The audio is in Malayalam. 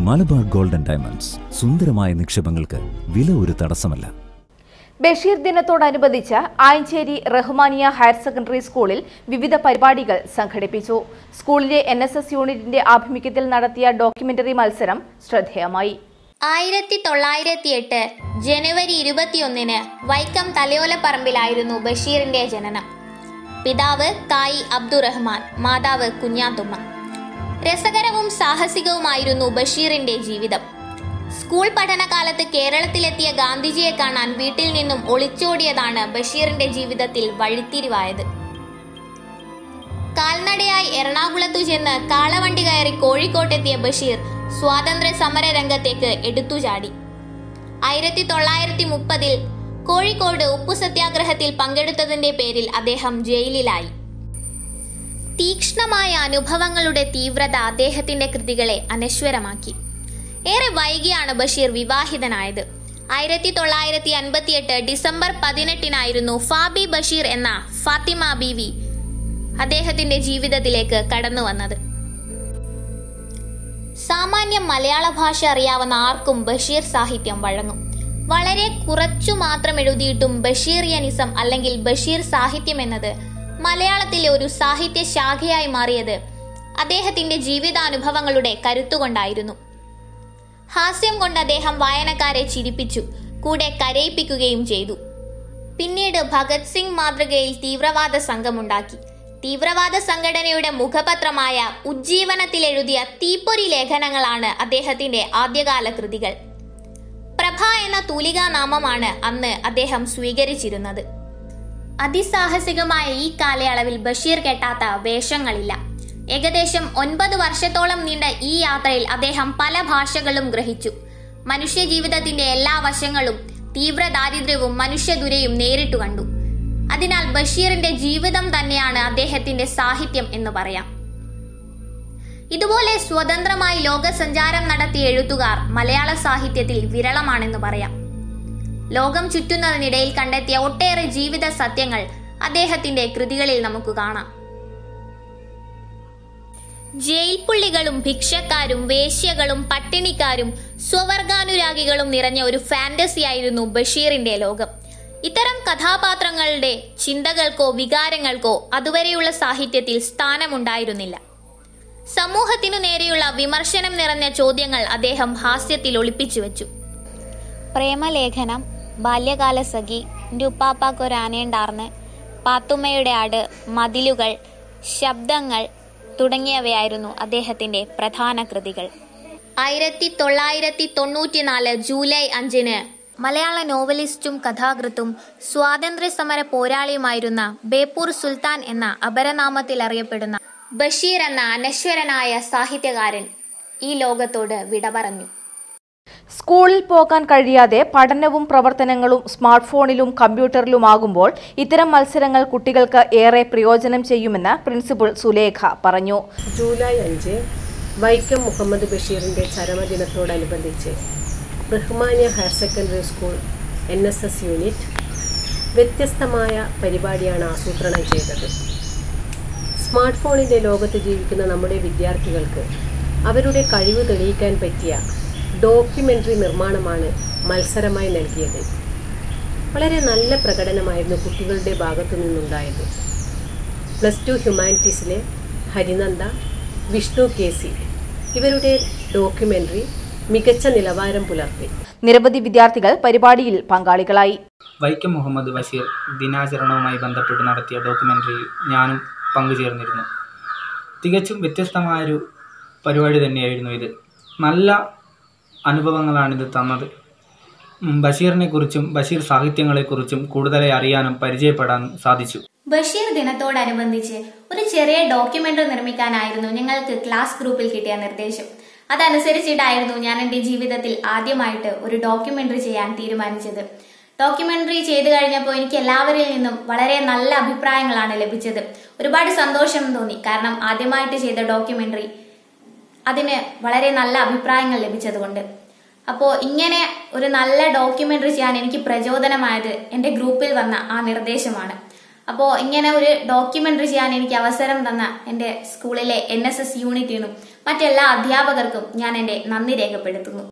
മലബാർ ഗോൾഡൻ ഡയമണ്ട്സ് സുന്ദരമായ നിക്ഷേപങ്ങൾക്ക് വില ഒരു തടസ്സമല്ല ബഷീർ ദിനത്തോടനുബന്ധിച്ച് ആയഞ്ചേരി റഹ്മാനിയ ഹയർ സെക്കൻഡറി സ്കൂളിൽ വിവിധ പരിപാടികൾ സംഘടിപ്പിച്ചു സ്കൂളിലെ എൻ യൂണിറ്റിന്റെ ആഭിമുഖ്യത്തിൽ നടത്തിയ ഡോക്യുമെന്ററി മത്സരം ശ്രദ്ധേയമായി ആയിരത്തി തൊള്ളായിരത്തി എട്ട് ജനുവരി ഇരുപത്തിയൊന്നിന് വൈക്കം തലയോലപ്പറമ്പിലായിരുന്നു ബഷീറിന്റെ ജനനം പിതാവ് കായി അബ്ദുറഹ്മാൻ മാതാവ് കുഞ്ഞാത്തുമ്മ രസകരവും സാഹസികവുമായിരുന്നു ബഷീറിന്റെ ജീവിതം സ്കൂൾ പഠനകാലത്ത് കേരളത്തിലെത്തിയ ഗാന്ധിജിയെ കാണാൻ വീട്ടിൽ നിന്നും ഒളിച്ചോടിയതാണ് ബഷീറിന്റെ ജീവിതത്തിൽ വഴിത്തിരിവായത് കാൽനടയായി എറണാകുളത്തു ചെന്ന് കാളവണ്ടി കയറി കോഴിക്കോട്ടെത്തിയ ബഷീർ സ്വാതന്ത്ര്യ സമര രംഗത്തേക്ക് എടുത്തുചാടി ആയിരത്തി തൊള്ളായിരത്തി മുപ്പതിൽ കോഴിക്കോട് ഉപ്പു സത്യാഗ്രഹത്തിൽ പങ്കെടുത്തതിന്റെ പേരിൽ അദ്ദേഹം ജയിലിലായി തീക്ഷ്ണമായ അനുഭവങ്ങളുടെ തീവ്രത അദ്ദേഹത്തിന്റെ കൃതികളെ അനശ്വരമാക്കി ഏറെ വൈകിയാണ് ബഷീർ വിവാഹിതനായത് ആയിരത്തി തൊള്ളായിരത്തി അൻപത്തിയെട്ട് ഡിസംബർ പതിനെട്ടിനായിരുന്നു ഫാബി ബഷീർ എന്ന ഫാത്തിമ ബീവി അദ്ദേഹത്തിന്റെ ജീവിതത്തിലേക്ക് കടന്നു വന്നത് സാമാന്യം മലയാള ഭാഷ അറിയാവുന്ന ആർക്കും ബഷീർ സാഹിത്യം വഴങ്ങും വളരെ കുറച്ചു മാത്രം എഴുതിയിട്ടും ബഷീറിയനിസം അല്ലെങ്കിൽ ബഷീർ സാഹിത്യം എന്നത് മലയാളത്തിലെ ഒരു സാഹിത്യ ശാഖയായി മാറിയത് അദ്ദേഹത്തിന്റെ ജീവിതാനുഭവങ്ങളുടെ കരുത്തുകൊണ്ടായിരുന്നു ഹാസ്യം കൊണ്ട് അദ്ദേഹം വായനക്കാരെ ചിരിപ്പിച്ചു കൂടെ കരയിപ്പിക്കുകയും ചെയ്തു പിന്നീട് ഭഗത് സിംഗ് മാതൃകയിൽ തീവ്രവാദ സംഘമുണ്ടാക്കി തീവ്രവാദ സംഘടനയുടെ മുഖപത്രമായ ഉജ്ജീവനത്തിൽ എഴുതിയ തീപ്പൊരി ലേഖനങ്ങളാണ് അദ്ദേഹത്തിന്റെ ആദ്യകാല കൃതികൾ പ്രഭ എന്ന തൂലികാ നാമമാണ് അന്ന് അദ്ദേഹം സ്വീകരിച്ചിരുന്നത് അതിസാഹസികമായ ഈ കാലയളവിൽ ബഷീർ കെട്ടാത്ത വേഷങ്ങളില്ല ഏകദേശം ഒൻപത് വർഷത്തോളം നീണ്ട ഈ യാത്രയിൽ അദ്ദേഹം പല ഭാഷകളും ഗ്രഹിച്ചു മനുഷ്യ ജീവിതത്തിന്റെ എല്ലാ വശങ്ങളും തീവ്ര ദാരിദ്ര്യവും മനുഷ്യദുരയും നേരിട്ടു കണ്ടു അതിനാൽ ബഷീറിന്റെ ജീവിതം തന്നെയാണ് അദ്ദേഹത്തിന്റെ സാഹിത്യം എന്ന് പറയാം ഇതുപോലെ സ്വതന്ത്രമായി ലോകസഞ്ചാരം നടത്തിയ എഴുത്തുകാർ മലയാള സാഹിത്യത്തിൽ വിരളമാണെന്ന് പറയാം ലോകം ചുറ്റുന്നതിനിടയിൽ കണ്ടെത്തിയ ഒട്ടേറെ ജീവിത സത്യങ്ങൾ അദ്ദേഹത്തിന്റെ കൃതികളിൽ നമുക്ക് കാണാം ജയിൽ പുള്ളികളും ഭിക്ഷക്കാരും വേശ്യകളും പട്ടിണിക്കാരും സ്വവർഗാനുരാഗികളും നിറഞ്ഞ ഒരു ഫാന്റസിയായിരുന്നു ബഷീറിന്റെ ലോകം ഇത്തരം കഥാപാത്രങ്ങളുടെ ചിന്തകൾക്കോ വികാരങ്ങൾക്കോ അതുവരെയുള്ള സാഹിത്യത്തിൽ സ്ഥാനമുണ്ടായിരുന്നില്ല സമൂഹത്തിനു നേരെയുള്ള വിമർശനം നിറഞ്ഞ ചോദ്യങ്ങൾ അദ്ദേഹം ഹാസ്യത്തിൽ ഒളിപ്പിച്ചു വെച്ചു പ്രേമലേഖനം ബാല്യകാല സഖി എൻ്റെ ഉപ്പാപ്പാക്കൊരാനയുണ്ടാർന്ന് പാത്തുമ്മയുടെ ആട് മതിലുകൾ ശബ്ദങ്ങൾ തുടങ്ങിയവയായിരുന്നു അദ്ദേഹത്തിന്റെ പ്രധാന കൃതികൾ ആയിരത്തി തൊള്ളായിരത്തി തൊണ്ണൂറ്റിനാല് ജൂലൈ അഞ്ചിന് മലയാള നോവലിസ്റ്റും കഥാകൃത്തും സ്വാതന്ത്ര്യ സമര പോരാളിയുമായിരുന്ന ബേപ്പൂർ സുൽത്താൻ എന്ന അപരനാമത്തിൽ അറിയപ്പെടുന്ന ബഷീർ എന്ന അനശ്വരനായ സാഹിത്യകാരൻ ഈ ലോകത്തോട് വിട പറഞ്ഞു സ്കൂളിൽ പോകാൻ കഴിയാതെ പഠനവും പ്രവർത്തനങ്ങളും സ്മാർട്ട് ഫോണിലും കമ്പ്യൂട്ടറിലുമാകുമ്പോൾ ഇത്തരം മത്സരങ്ങൾ കുട്ടികൾക്ക് ഏറെ പ്രയോജനം ചെയ്യുമെന്ന് പ്രിൻസിപ്പൽ സുലേഖ പറഞ്ഞു ജൂലൈ അഞ്ച് വൈക്കം മുഹമ്മദ് ബഷീറിൻ്റെ ചരമദിനത്തോടനുബന്ധിച്ച് Rahmaniya higher secondary school N S S unit വ്യത്യസ്തമായ പരിപാടിയാണ് ആസൂത്രണം ചെയ്തത് സ്മാർട്ട് ഫോണിൻ്റെ ലോകത്ത് ജീവിക്കുന്ന നമ്മുടെ വിദ്യാർത്ഥികൾക്ക് അവരുടെ കഴിവ് തെളിയിക്കാൻ പറ്റിയ ഡോക്യുമെൻ്ററി നിർമ്മാണമാണ് മത്സരമായി നൽകിയത് വളരെ നല്ല പ്രകടനമായിരുന്നു കുട്ടികളുടെ ഭാഗത്തു നിന്നുണ്ടായത് പ്ലസ് ടു ഹ്യൂമാനിറ്റീസിലെ ഹരിനന്ദ വിഷ്ണു കെ സി ഇവരുടെ ഡോക്യുമെൻ്ററി മികച്ച നിലവാരം പുലർത്തി നിരവധി വിദ്യാർത്ഥികൾ പരിപാടിയിൽ പങ്കാളികളായി വൈക്കം മുഹമ്മദ് ബഷീർ ദിനാചരണവുമായി ബന്ധപ്പെട്ട് നടത്തിയ ഡോക്യുമെൻ്ററിയിൽ ഞാനും പങ്കുചേർന്നിരുന്നു തികച്ചും വ്യത്യസ്തമായൊരു പരിപാടി തന്നെയായിരുന്നു ഇത് നല്ല അനുഭവങ്ങളാണിത് തന്നത് ഉം, ബഷീറിനെക്കുറിച്ചും ബഷീർ സാഹിത്യങ്ങളെക്കുറിച്ചും കൂടുതലായി അറിയാനും പരിചയപ്പെടാനും സാധിച്ചു ബഷീർ ദിനത്തോടനുബന്ധിച്ച് ഒരു ചെറിയ ഡോക്യുമെന്ററി നിർമ്മിക്കാനായിരുന്നു ഞങ്ങൾക്ക് ക്ലാസ് ഗ്രൂപ്പിൽ കിട്ടിയ നിർദ്ദേശം അതനുസരിച്ചിട്ടായിരുന്നു ഞാൻ എൻ്റെ ജീവിതത്തിൽ ആദ്യമായിട്ട് ഒരു ഡോക്യുമെന്ററി ചെയ്യാൻ തീരുമാനിച്ചത് ഡോക്യുമെന്ററി ചെയ്തു കഴിഞ്ഞപ്പോൾ എനിക്ക് എല്ലാവരിൽ നിന്നും വളരെ നല്ല അഭിപ്രായങ്ങളാണ് ലഭിച്ചത് ഒരുപാട് സന്തോഷം തോന്നി കാരണം ആദ്യമായിട്ട് ചെയ്ത ഡോക്യുമെന്ററി അതിന് വളരെ നല്ല അഭിപ്രായങ്ങൾ ലഭിച്ചതുകൊണ്ട് അപ്പോൾ ഇങ്ങനെ ഒരു നല്ല ഡോക്യുമെന്ററി ചെയ്യാൻ എനിക്ക് പ്രചോദനമായത് എൻ്റെ ഗ്രൂപ്പിൽ വന്ന ആ നിർദ്ദേശമാണ് അപ്പോൾ ഇങ്ങനെ ഒരു ഡോക്യുമെന്ററി ചെയ്യാൻ എനിക്ക് അവസരം തന്ന എൻ്റെ സ്കൂളിലെ എൻ എസ് എസ് യൂണിറ്റിനും മറ്റെല്ലാ അധ്യാപകർക്കും ഞാൻ എൻ്റെ നന്ദി രേഖപ്പെടുത്തുന്നു